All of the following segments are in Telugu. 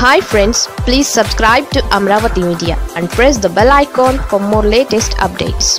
hi friends please subscribe to Amaravati media and press the bell icon for more latest updates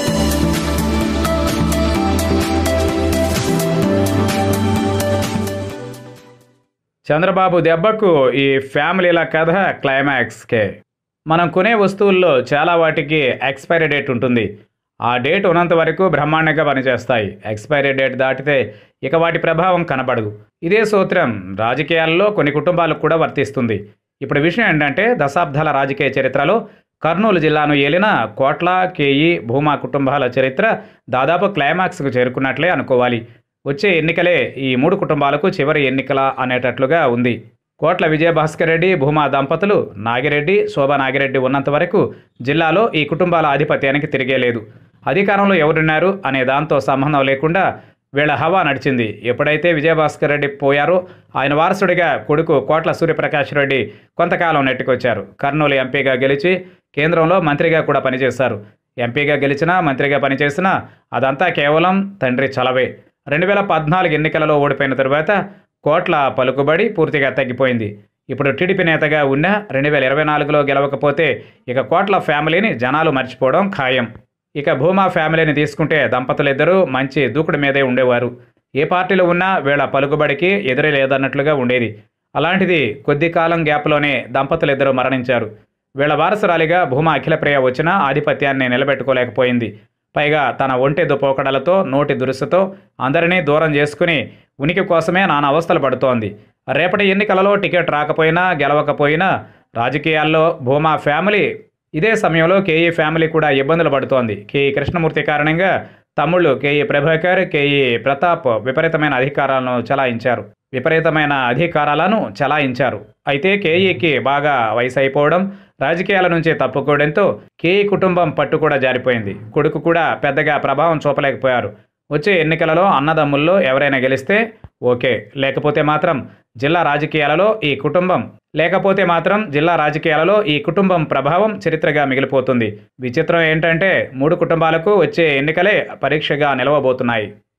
Chandrababu దెబ్బకు ఈ ఫ్యామిలీల కథ క్లైమాక్స్కే మనం కొనే వస్తువుల్లో చాలా వాటికి ఎక్స్పైరీ డేట్ ఉంటుంది ఆ డేట్ ఉన్నంత వరకు బ్రహ్మాండంగా పనిచేస్తాయి ఎక్స్పైరీ డేట్ దాటితే ఇక వాటి ప్రభావం కనబడదు ఇదే సూత్రం రాజకీయాల్లో కొన్ని కుటుంబాలకు కూడా వర్తిస్తుంది ఇప్పుడు విషయం ఏంటంటే దశాబ్దాల రాజకీయ చరిత్రలో కర్నూలు జిల్లాను ఏలిన కోట్ల కేయి భూమా కుటుంబాల చరిత్ర దాదాపు క్లైమాక్స్కు చేరుకున్నట్లే అనుకోవాలి వచ్చే ఎన్నికలే ఈ మూడు కుటుంబాలకు చివరి ఎన్నికల అనేటట్లుగా ఉంది కోట్ల విజయభాస్కర్ రెడ్డి భూమా దంపతులు నాగిరెడ్డి శోభా నాగిరెడ్డి ఉన్నంత వరకు జిల్లాలో ఈ కుటుంబాల ఆధిపత్యానికి తిరిగేలేదు అధికారంలో ఎవరున్నారు అనే దాంతో సంబంధం లేకుండా వీళ్ళ హవా నడిచింది ఎప్పుడైతే విజయభాస్కర్ రెడ్డి పోయారో ఆయన వారసుడిగా కొడుకు కోట్ల సూర్యప్రకాష్ రెడ్డి కొంతకాలం నెట్టుకొచ్చారు కర్నూలు ఎంపీగా గెలిచి కేంద్రంలో మంత్రిగా కూడా పనిచేశారు ఎంపీగా గెలిచినా మంత్రిగా పనిచేసినా అదంతా కేవలం తండ్రి చలవే రెండు వేల పద్నాలుగు ఎన్నికలలో ఓడిపోయిన తరువాత కోట్ల పలుకుబడి పూర్తిగా తగ్గిపోయింది ఇప్పుడు టీడీపీ నేతగా ఉన్న రెండు వేల ఇరవై నాలుగులో గెలవకపోతే ఇక కోట్ల ఫ్యామిలీని జనాలు మర్చిపోవడం ఖాయం ఇక భూమా ఫ్యామిలీని తీసుకుంటే దంపతులిద్దరూ మంచి దూకుడు మీదే ఉండేవారు ఏ పార్టీలో ఉన్నా వీళ్ళ పలుకుబడికి ఎదురే లేదన్నట్లుగా ఉండేది అలాంటిది కొద్ది కాలం గ్యాప్లోనే దంపతులిద్దరూ మరణించారు వీళ్ళ వారసురాలిగా భూమా అఖిలప్రియ వచ్చినా ఆధిపత్యాన్ని నిలబెట్టుకోలేకపోయింది పైగా తన ఒంటె దుపోకడలతో నోటి దురుసుతో అందరినీ దూరం చేసుకుని ఉనికి కోసమే నానా అవస్థలు పడుతోంది రేపటి ఎన్నికలలో టికెట్ రాకపోయినా గెలవకపోయినా రాజకీయాల్లో భూమా ఫ్యామిలీ ఇదే సమయంలో కేఈ ఫ్యామిలీ కూడా ఇబ్బందులు పడుతోంది కేఈ కృష్ణమూర్తి కారణంగా తమ్ముళ్ళు కేఈ ప్రభాకర్ కేఈ ప్రతాప్ విపరీతమైన అధికారాలను చలాయించారు విపరీతమైన అధికారాలను చలాయించారు అయితే కేఈకి బాగా వయసు అయిపోవడం రాజకీయాల నుంచి తప్పుకోవడంతో కేఈ కుటుంబం పట్టు కూడా జారిపోయింది కొడుకు కూడా పెద్దగా ప్రభావం చూపలేకపోయారు వచ్చే ఎన్నికలలో అన్నదమ్ముల్లో ఎవరైనా గెలిస్తే ఓకే లేకపోతే మాత్రం జిల్లా రాజకీయాలలో ఈ కుటుంబం లేకపోతే మాత్రం జిల్లా రాజకీయాలలో ఈ కుటుంబం ప్రభావం చరిత్రగా మిగిలిపోతుంది విచిత్రం ఏంటంటే మూడు కుటుంబాలకు వచ్చే ఎన్నికలే పరీక్షగా నిలవబోతున్నాయి